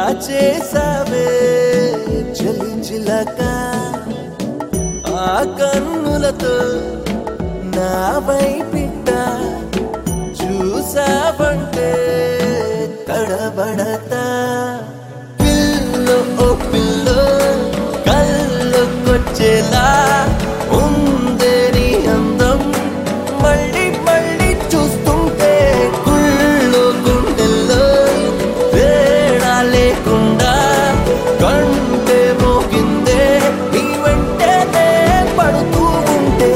చేసావే చలి చిలక ఆ కన్నులతో నా వైపిట్ట చూసావంటే తడబడతా పిల్లో ఓ పిల్లో కళ్ళకొచ్చేలా ఉందే నీ అందం మళ్ళీ మళ్ళీ చూస్తుంటే కుళ్ళు గుండెల్లో తేడా లేకుండా కంటే మోగిందే నీ వెంటనే పడుతూ ఉంటే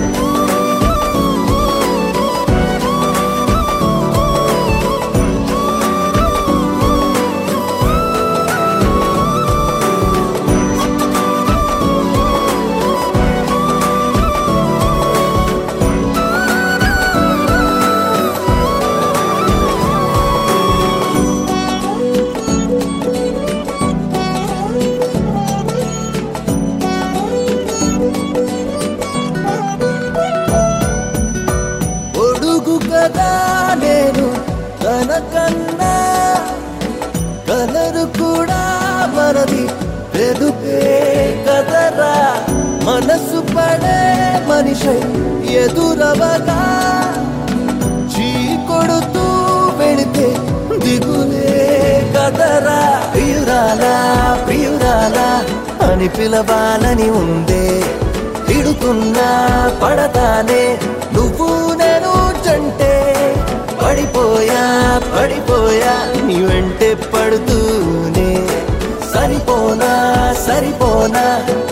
ఒడుగు కదా నేను తనకన్నా కలరు కూడా మనది ఎదుపే కదరా మనసు పడే మనిషి ఎదురవగా చీ కొడుతూ వెళితే దిగులే కదరా ప్రియురాలా ప్రియురాలా అని పిలవాలని ఉందే తిడుతున్నా పడతానే నువ్వు నేను జంటే పడిపోయా పడిపోయా నీ వెంటే పడుతూనే సరిపోనా సరిపోనా